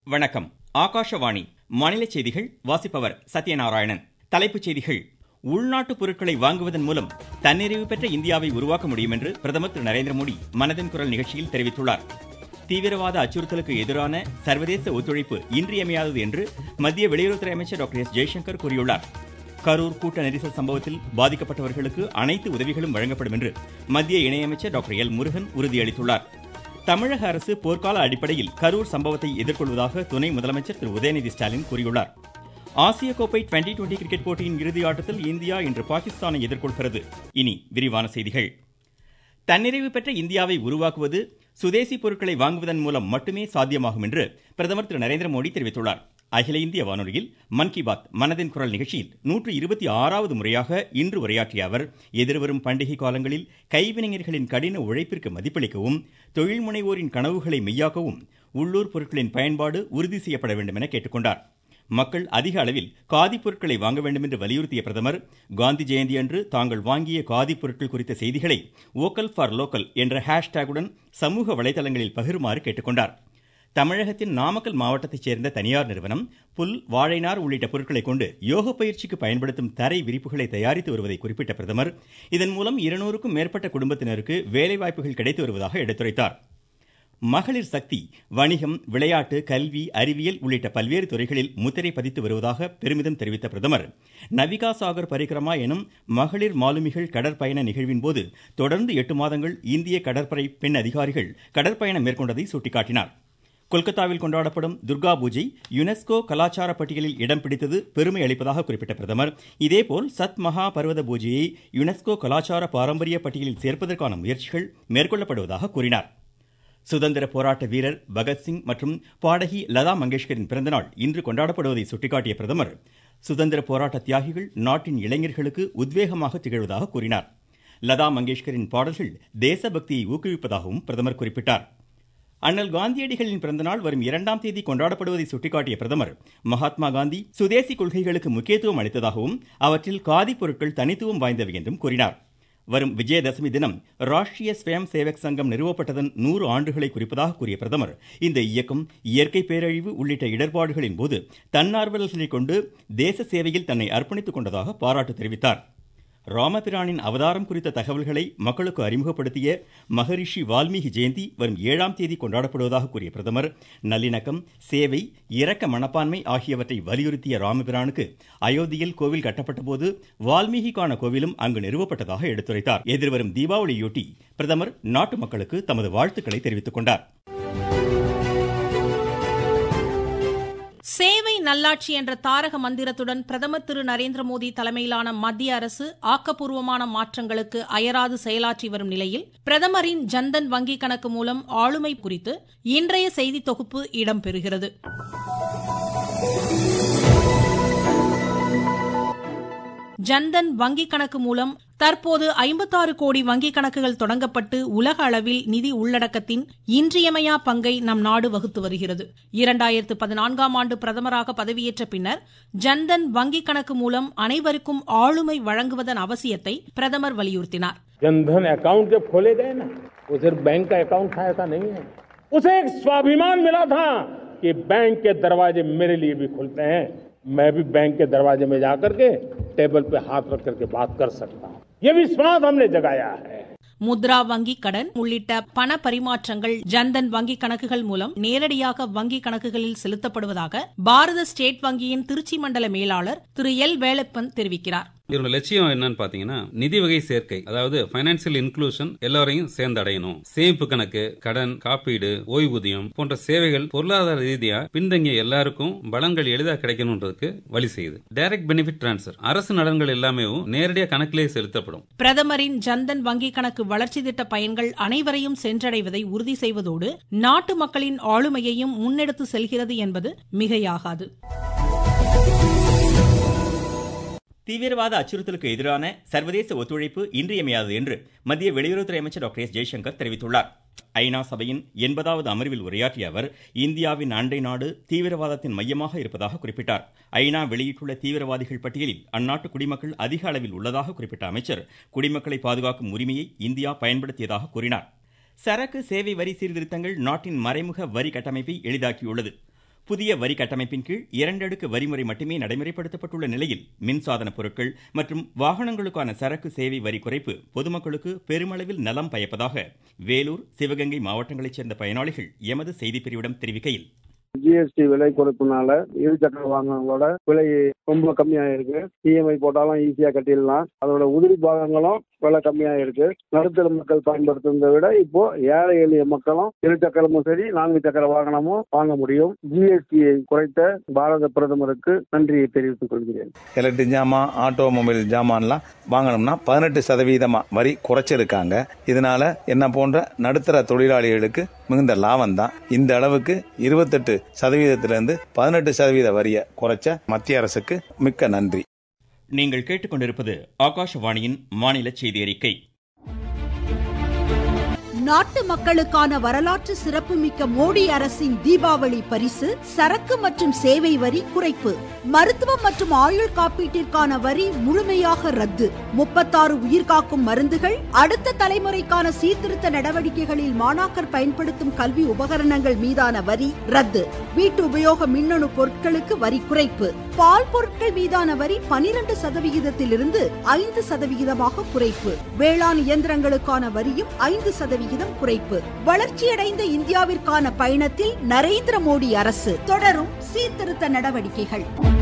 வணக்கம் ஆகாஷவாணி மாநில செய்திகள் வாசிப்பவர் சத்யநாராயணன் தலைப்புச் செய்திகள் உள்நாட்டு பொருட்களை வாங்குவதன் மூலம் தன்னிறைவு பெற்ற இந்தியாவை உருவாக்க முடியும் என்று பிரதமர் திரு நரேந்திர மோடி மனதின் குரல் நிகழ்ச்சியில் தெரிவித்துள்ளார் தீவிரவாத அச்சுறுத்தலுக்கு எதிரான சர்வதேச ஒத்துழைப்பு இன்றியமையாதது என்று மத்திய வெளியுறவுத்துறை அமைச்சர் டாக்டர் எஸ் ஜெய்சங்கர் கூறியுள்ளார் கரூர் கூட்ட நெரிசல் சம்பவத்தில் பாதிக்கப்பட்டவர்களுக்கு அனைத்து உதவிகளும் வழங்கப்படும் என்று மத்திய இணையமைச்சர் டாக்டர் எல் முருகன் உறுதியளித்துள்ளார் தமிழக அரசு போர்க்கால அடிப்படையில் கரூர் சம்பவத்தை எதிர்கொள்வதாக துணை முதலமைச்சர் திரு உதயநிதி ஸ்டாலின் கூறியுள்ளார் ஆசிய கோப்பை டுவெண்டி டுவெண்டி கிரிக்கெட் போட்டியின் இறுதி ஆட்டத்தில் இந்தியா இன்று பாகிஸ்தானை எதிர்கொள்கிறது இனி விரிவான செய்திகள் தன்னிறைவு பெற்ற இந்தியாவை உருவாக்குவது சுதேசி பொருட்களை வாங்குவதன் மூலம் மட்டுமே சாத்தியமாகும் என்று பிரதமர் திரு நரேந்திர மோடி தெரிவித்துள்ளார் அகில இந்திய வானொலியில் மன் கி பாத் மனதின் குரல் நிகழ்ச்சியில் நூற்று இருபத்தி ஆறாவது முறையாக இன்று உரையாற்றிய அவர் எதிர்வரும் பண்டிகை காலங்களில் கைவினைஞர்களின் கடின உழைப்பிற்கு மதிப்பளிக்கவும் தொழில் முனைவோரின் கனவுகளை மெய்யாக்கவும் உள்ளூர் பொருட்களின் பயன்பாடு உறுதி செய்யப்பட வேண்டும் என கேட்டுக்கொண்டார் மக்கள் அதிக அளவில் காதி பொருட்களை வாங்க வேண்டும் என்று வலியுறுத்திய பிரதமர் காந்தி ஜெயந்தி அன்று தாங்கள் வாங்கிய காதி பொருட்கள் குறித்த செய்திகளை வோக்கல் ஃபார் லோக்கல் என்ற ஹேஷ்டேகுடன் சமூக வலைதளங்களில் பகிருமாறு கேட்டுக்கொண்டார் தமிழகத்தின் நாமக்கல் மாவட்டத்தைச் சேர்ந்த தனியார் நிறுவனம் புல் வாழைநார் உள்ளிட்ட பொருட்களை கொண்டு யோக பயிற்சிக்கு பயன்படுத்தும் தரை விரிப்புகளை தயாரித்து வருவதை குறிப்பிட்ட பிரதமர் இதன் மூலம் இருநூறுக்கும் மேற்பட்ட குடும்பத்தினருக்கு வேலைவாய்ப்புகள் கிடைத்து வருவதாக எடுத்துரைத்தார் மகளிர் சக்தி வணிகம் விளையாட்டு கல்வி அறிவியல் உள்ளிட்ட பல்வேறு துறைகளில் முத்திரை பதித்து வருவதாக பெருமிதம் தெரிவித்த பிரதமர் நவிகா சாகர் பரிக்ரமா எனும் மகளிர் மாலுமிகள் கடற்பயண நிகழ்வின் போது தொடர்ந்து எட்டு மாதங்கள் இந்திய கடற்படை பெண் அதிகாரிகள் கடற்பயணம் மேற்கொண்டதை சுட்டிக்காட்டினார் கொல்கத்தாவில் கொண்டாடப்படும் துர்கா பூஜை யுனெஸ்கோ கலாச்சார பட்டியலில் இடம் பிடித்தது பெருமை அளிப்பதாக குறிப்பிட்ட பிரதமர் இதேபோல் சத் மகா பர்வத பூஜையை யுனெஸ்கோ கலாச்சார பாரம்பரிய பட்டியலில் சேர்ப்பதற்கான முயற்சிகள் மேற்கொள்ளப்படுவதாக கூறினார் சுதந்திர போராட்ட வீரர் பகத்சிங் மற்றும் பாடகி லதா மங்கேஷ்கரின் பிறந்தநாள் இன்று கொண்டாடப்படுவதை சுட்டிக்காட்டிய பிரதமர் சுதந்திர போராட்ட தியாகிகள் நாட்டின் இளைஞர்களுக்கு உத்வேகமாக திகழ்வதாக கூறினார் லதா மங்கேஷ்கரின் பாடல்கள் தேசபக்தியை ஊக்குவிப்பதாகவும் பிரதமர் குறிப்பிட்டார் அண்ணல் காந்தியடிகளின் பிறந்தநாள் வரும் இரண்டாம் தேதி கொண்டாடப்படுவதை சுட்டிக்காட்டிய பிரதமர் மகாத்மா காந்தி சுதேசி கொள்கைகளுக்கு முக்கியத்துவம் அளித்ததாகவும் அவற்றில் காதி பொருட்கள் தனித்துவம் வாய்ந்தவை என்றும் கூறினார் வரும் விஜயதசமி தினம் ராஷ்டிரிய ஸ்வயம் சேவக் சங்கம் நிறுவப்பட்டதன் நூறு ஆண்டுகளை குறிப்பதாக கூறிய பிரதமர் இந்த இயக்கம் இயற்கை பேரழிவு உள்ளிட்ட இடர்பாடுகளின் போது தன்னார்வலர்களை கொண்டு தேச சேவையில் தன்னை அர்ப்பணித்துக் கொண்டதாக பாராட்டு தெரிவித்தார் ராமபிரானின் அவதாரம் குறித்த தகவல்களை மக்களுக்கு அறிமுகப்படுத்திய மகரிஷி வால்மீகி ஜெயந்தி வரும் ஏழாம் தேதி கொண்டாடப்படுவதாக கூறிய பிரதமர் நல்லிணக்கம் சேவை இரக்க மனப்பான்மை ஆகியவற்றை வலியுறுத்திய ராமபிரானுக்கு அயோத்தியில் கோவில் கட்டப்பட்ட போது வால்மீகிக்கான கோவிலும் அங்கு நிறுவப்பட்டதாக எடுத்துரைத்தார் எதிர்வரும் தீபாவளியொட்டி பிரதமர் நாட்டு மக்களுக்கு தமது வாழ்த்துக்களை தெரிவித்துக் கொண்டார் சேவை நல்லாட்சி என்ற தாரக மந்திரத்துடன் பிரதமர் திரு நரேந்திர மோடி தலைமையிலான மத்திய அரசு ஆக்கப்பூர்வமான மாற்றங்களுக்கு அயராது செயலாற்றி வரும் நிலையில் பிரதமரின் ஜன்தன் வங்கி கணக்கு மூலம் ஆளுமை குறித்து இன்றைய செய்தி தொகுப்பு இடம்பெறுகிறது ஜன்தன் வங்கி கணக்கு மூலம் தற்போது ஐம்பத்தாறு கோடி வங்கிக் கணக்குகள் தொடங்கப்பட்டு உலக அளவில் நிதி உள்ளடக்கத்தின் இன்றியமையா பங்கை நம் நாடு வகுத்து வருகிறது இரண்டாயிரத்து பதினான்காம் ஆண்டு பிரதமராக பதவியேற்ற பின்னர் ஜன்தன் வங்கிக் கணக்கு மூலம் அனைவருக்கும் ஆளுமை வழங்குவதன் அவசியத்தை பிரதமர் வலியுறுத்தினார் जनधन अकाउंट जब खोले गए ना वो सिर्फ बैंक का अकाउंट था ऐसा नहीं है उसे एक स्वाभिमान मिला था कि बैंक के दरवाजे मेरे लिए भी खुलते हैं मैं भी बैंक के दरवाजे में जाकर के टेबल पे हाथ रख करके बात कर सकता हूँ ये विश्वास हमने जगाया है முத்ரா வங்கி கடன் உள்ளிட்ட பண பரிமாற்றங்கள் ஜன்தன் வங்கி கணக்குகள் மூலம் நேரடியாக வங்கி கணக்குகளில் செலுத்தப்படுவதாக பாரத ஸ்டேட் வங்கியின் திருச்சி மண்டல மேலாளர் திரு எல் வேலப்பன் தெரிவிக்கிறார் இதோட லட்சியம் என்னன்னு பாத்தீங்கன்னா நிதி வகை சேர்க்கை அதாவது பைனான்சியல் இன்க்ளூஷன் எல்லாரையும் சேர்ந்தடையணும் சேமிப்பு கணக்கு கடன் காப்பீடு ஓய்வூதியம் போன்ற சேவைகள் பொருளாதார ரீதியா பின்தங்கிய எல்லாருக்கும் பலன்கள் எளிதா கிடைக்கணும்ன்றதுக்கு வழி செய்யுது டைரக்ட் பெனிஃபிட் டிரான்ஸ்பர் அரசு நலன்கள் எல்லாமே நேரடியாக கணக்கிலே செலுத்தப்படும் பிரதமரின் ஜன்தன் வங்கி கணக்கு வளர்ச்சி திட்ட பயன்கள் அனைவரையும் சென்றடைவதை உறுதி செய்வதோடு நாட்டு மக்களின் ஆளுமையையும் முன்னெடுத்து செல்கிறது என்பது மிகையாகாது தீவிரவாத அச்சுறுத்தலுக்கு எதிரான சர்வதேச ஒத்துழைப்பு இன்றியமையாதது என்று மத்திய வெளியுறவுத்துறை அமைச்சர் டாக்டர் எஸ் ஜெய்சங்கர் தெரிவித்துள்ளார் ஐநா சபையின் எண்பதாவது அமர்வில் உரையாற்றிய அவர் இந்தியாவின் அண்டை நாடு தீவிரவாதத்தின் மையமாக இருப்பதாக குறிப்பிட்டார் ஐநா வெளியிட்டுள்ள தீவிரவாதிகள் பட்டியலில் அந்நாட்டு குடிமக்கள் அதிக அளவில் உள்ளதாக குறிப்பிட்ட அமைச்சர் குடிமக்களை பாதுகாக்கும் உரிமையை இந்தியா பயன்படுத்தியதாக கூறினார் சரக்கு சேவை வரி சீர்திருத்தங்கள் நாட்டின் மறைமுக வரி கட்டமைப்பை எளிதாக்கியுள்ளது புதிய வரி கட்டமைப்பின் கீழ் இரண்டடுக்கு வரிமுறை மட்டுமே நடைமுறைப்படுத்தப்பட்டுள்ள நிலையில் மின்சாதன பொருட்கள் மற்றும் வாகனங்களுக்கான சரக்கு சேவை வரி குறைப்பு பொதுமக்களுக்கு பெருமளவில் நலம் பயப்பதாக வேலூர் சிவகங்கை மாவட்டங்களைச் சேர்ந்த பயனாளிகள் எமது செய்திப்பிரிவிடம் தெரிவிக்கையில் ஜிஎஸ்டி விலை குறைப்புனால இரு சக்கர வாகனங்களோட விலை ரொம்ப கம்மியாக இருக்கு இஎம்ஐ போட்டாலும் ஈஸியாக கட்டிடலாம் அதோட உதிரி பாகங்களும் விலை கம்மியாக இருக்கு நடுத்தர மக்கள் பயன்படுத்துவதை விட இப்போ ஏழை எளிய மக்களும் இரு சக்கரமும் சரி நான்கு சக்கர வாகனமும் வாங்க முடியும் ஜிஎஸ்டியை குறைத்த பாரத பிரதமருக்கு நன்றியை தெரிவித்துக் கொள்கிறேன் எலக்ட்ரிக் ஜாமான் ஆட்டோமொபைல் ஜாமான்லாம் வாங்கணும்னா பதினெட்டு சதவீதமா வரி குறைச்சிருக்காங்க இதனால என்ன போன்ற நடுத்தர தொழிலாளிகளுக்கு மிகுந்த லாபம் தான் இந்த அளவுக்கு இருபத்தெட்டு சதவீதத்திலிருந்து பதினெட்டு சதவீத வரியை குறைச்ச மத்திய அரசுக்கு மிக்க நன்றி நீங்கள் கேட்டுக்கொண்டிருப்பது ஆகாஷவாணியின் மாநில செய்தி அறிக்கை நாட்டு மக்களுக்கான வரலாற்று சிறப்புமிக்க மோடி அரசின் தீபாவளி பரிசு சரக்கு மற்றும் சேவை வரி குறைப்பு மருத்துவம் மற்றும் ஆயுள் காப்பீட்டிற்கான வரி முழுமையாக ரத்து முப்பத்தாறு உயிர்காக்கும் மருந்துகள் அடுத்த தலைமுறைக்கான சீர்திருத்த நடவடிக்கைகளில் மாணாக்கர் பயன்படுத்தும் கல்வி உபகரணங்கள் மீதான வரி ரத்து வீட்டு உபயோக மின்னணு பொருட்களுக்கு வரி குறைப்பு பால் பொருட்கள் மீதான வரி பனிரெண்டு சதவிகிதத்திலிருந்து ஐந்து சதவிகிதமாக குறைப்பு வேளாண் இயந்திரங்களுக்கான வரியும் ஐந்து சதவிகிதம் குறைப்பு வளர்ச்சியடைந்த இந்தியாவிற்கான பயணத்தில் நரேந்திர மோடி அரசு தொடரும் சீர்திருத்த நடவடிக்கைகள்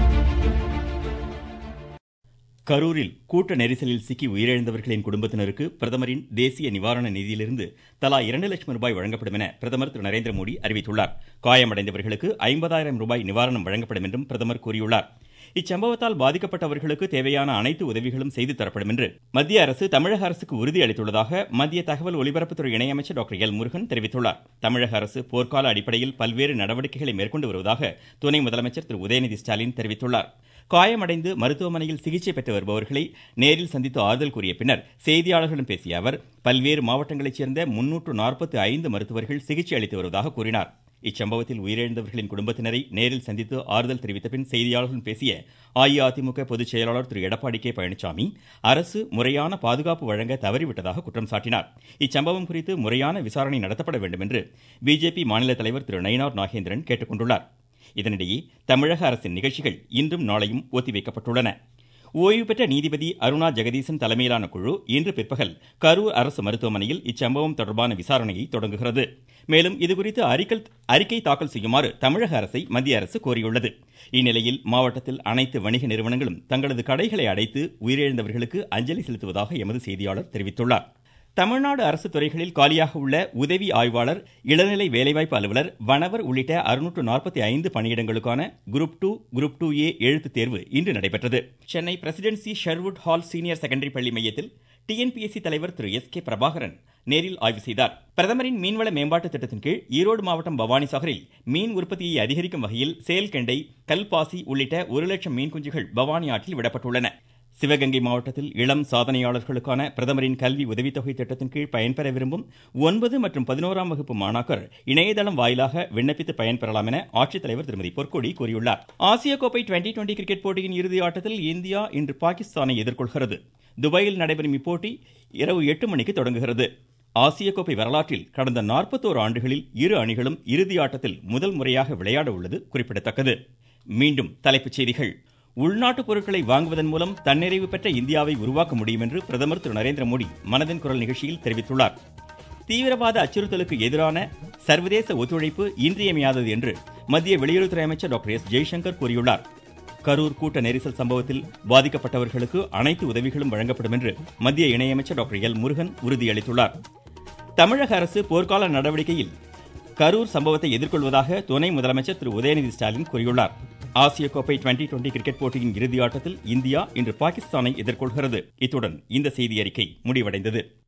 கரூரில் கூட்ட நெரிசலில் சிக்கி உயிரிழந்தவர்களின் குடும்பத்தினருக்கு பிரதமரின் தேசிய நிவாரண நிதியிலிருந்து தலா இரண்டு லட்சம் ரூபாய் வழங்கப்படும் என பிரதமர் திரு நரேந்திர மோடி அறிவித்துள்ளார் காயமடைந்தவர்களுக்கு ஐம்பதாயிரம் ரூபாய் நிவாரணம் வழங்கப்படும் என்றும் பிரதமர் கூறியுள்ளார் இச்சம்பவத்தால் பாதிக்கப்பட்டவர்களுக்கு தேவையான அனைத்து உதவிகளும் செய்து தரப்படும் என்று மத்திய அரசு தமிழக அரசுக்கு உறுதி அளித்துள்ளதாக மத்திய தகவல் ஒலிபரப்புத்துறை இணையமைச்சர் டாக்டர் எல் முருகன் தெரிவித்துள்ளார் தமிழக அரசு போர்க்கால அடிப்படையில் பல்வேறு நடவடிக்கைகளை மேற்கொண்டு வருவதாக துணை முதலமைச்சர் திரு உதயநிதி ஸ்டாலின் தெரிவித்துள்ளார் காயமடைந்து மருத்துவமனையில் சிகிச்சை பெற்று வருபவர்களை நேரில் சந்தித்து ஆறுதல் கூறிய பின்னர் செய்தியாளர்களிடம் பேசிய அவர் பல்வேறு மாவட்டங்களைச் சேர்ந்த முன்னூற்று நாற்பத்தி ஐந்து மருத்துவர்கள் சிகிச்சை அளித்து வருவதாக கூறினார் இச்சம்பவத்தில் உயிரிழந்தவர்களின் குடும்பத்தினரை நேரில் சந்தித்து ஆறுதல் தெரிவித்த பின் செய்தியாளர்களிடம் பேசிய அஇஅதிமுக பொதுச் செயலாளர் திரு எடப்பாடி கே பழனிசாமி அரசு முறையான பாதுகாப்பு வழங்க தவறிவிட்டதாக குற்றம் சாட்டினார் இச்சம்பவம் குறித்து முறையான விசாரணை நடத்தப்பட வேண்டும் என்று பிஜேபி மாநில தலைவர் திரு நயினார் நாகேந்திரன் கேட்டுக் கொண்டுள்ளார் இதனிடையே தமிழக அரசின் நிகழ்ச்சிகள் இன்றும் நாளையும் ஒத்திவைக்கப்பட்டுள்ளன ஓய்வு பெற்ற நீதிபதி அருணா ஜெகதீசன் தலைமையிலான குழு இன்று பிற்பகல் கரூர் அரசு மருத்துவமனையில் இச்சம்பவம் தொடர்பான விசாரணையை தொடங்குகிறது மேலும் இதுகுறித்து அறிக்கை அறிக்கை தாக்கல் செய்யுமாறு தமிழக அரசை மத்திய அரசு கோரியுள்ளது இந்நிலையில் மாவட்டத்தில் அனைத்து வணிக நிறுவனங்களும் தங்களது கடைகளை அடைத்து உயிரிழந்தவர்களுக்கு அஞ்சலி செலுத்துவதாக எமது செய்தியாளர் தெரிவித்துள்ளார் தமிழ்நாடு அரசு துறைகளில் காலியாக உள்ள உதவி ஆய்வாளர் இளநிலை வேலைவாய்ப்பு அலுவலர் வனவர் உள்ளிட்ட அறுநூற்று நாற்பத்தி ஐந்து பணியிடங்களுக்கான group two group two A எழுத்துத் தேர்வு இன்று நடைபெற்றது Chennai presidency Sherwood hall senior secondary பள்ளி மையத்தில் டிஎன்பிஎஸ்சி தலைவர் திரு எஸ் கே பிரபாகரன் நேரில் ஆய்வு செய்தார் பிரதமரின் மீன்வள மேம்பாட்டு திட்டத்தின் கீழ் ஈரோடு மாவட்டம் பவானிசாகரில் மீன் உற்பத்தியை அதிகரிக்கும் வகையில் செயல்கெண்டை கல்பாசி உள்ளிட்ட ஒரு லட்சம் மீன் குஞ்சுகள் பவானி ஆற்றில் விடப்பட்டுள்ளன சிவகங்கை மாவட்டத்தில் இளம் சாதனையாளர்களுக்கான பிரதமரின் கல்வி உதவித்தொகை திட்டத்தின் கீழ் பயன்பெற விரும்பும் ஒன்பது மற்றும் பதினோராம் வகுப்பு மாணாக்கர் இணையதளம் வாயிலாக விண்ணப்பித்து பயன்பெறலாம் என ஆட்சித்தலைவர் திருமதி பொற்கொடி கூறியுள்ளார் ஆசிய கோப்பை டுவெண்டி டுவெண்டி கிரிக்கெட் போட்டியின் இறுதி ஆட்டத்தில் இந்தியா இன்று பாகிஸ்தானை எதிர்கொள்கிறது துபாயில் நடைபெறும் இப்போட்டி இரவு எட்டு மணிக்கு தொடங்குகிறது ஆசிய கோப்பை வரலாற்றில் கடந்த நாற்பத்தோரு ஆண்டுகளில் இரு அணிகளும் இறுதி ஆட்டத்தில் முதல் முறையாக விளையாட உள்ளது குறிப்பிடத்தக்கது மீண்டும் தலைப்புச் செய்திகள் உள்நாட்டு பொருட்களை வாங்குவதன் மூலம் தன்னிறைவு பெற்ற இந்தியாவை உருவாக்க முடியும் என்று பிரதமர் திரு நரேந்திர மோடி மனதின் குரல் நிகழ்ச்சியில் தெரிவித்துள்ளார் தீவிரவாத அச்சுறுத்தலுக்கு எதிரான சர்வதேச ஒத்துழைப்பு இன்றியமையாதது என்று மத்திய வெளியுறவுத்துறை அமைச்சர் டாக்டர் எஸ் ஜெய்சங்கர் கூறியுள்ளார் கரூர் கூட்ட நெரிசல் சம்பவத்தில் பாதிக்கப்பட்டவர்களுக்கு அனைத்து உதவிகளும் வழங்கப்படும் என்று மத்திய இணையமைச்சர் டாக்டர் எல் முருகன் உறுதியளித்துள்ளார் தமிழக அரசு போர்க்கால நடவடிக்கையில் கரூர் சம்பவத்தை எதிர்கொள்வதாக துணை முதலமைச்சர் திரு உதயநிதி ஸ்டாலின் கூறியுள்ளார் ஆசிய கோப்பை டுவெண்டி டுவெண்டி கிரிக்கெட் போட்டியின் இறுதி ஆட்டத்தில் இந்தியா இன்று பாகிஸ்தானை எதிர்கொள்கிறது இத்துடன் இந்த செய்தி அறிக்கை முடிவடைந்தது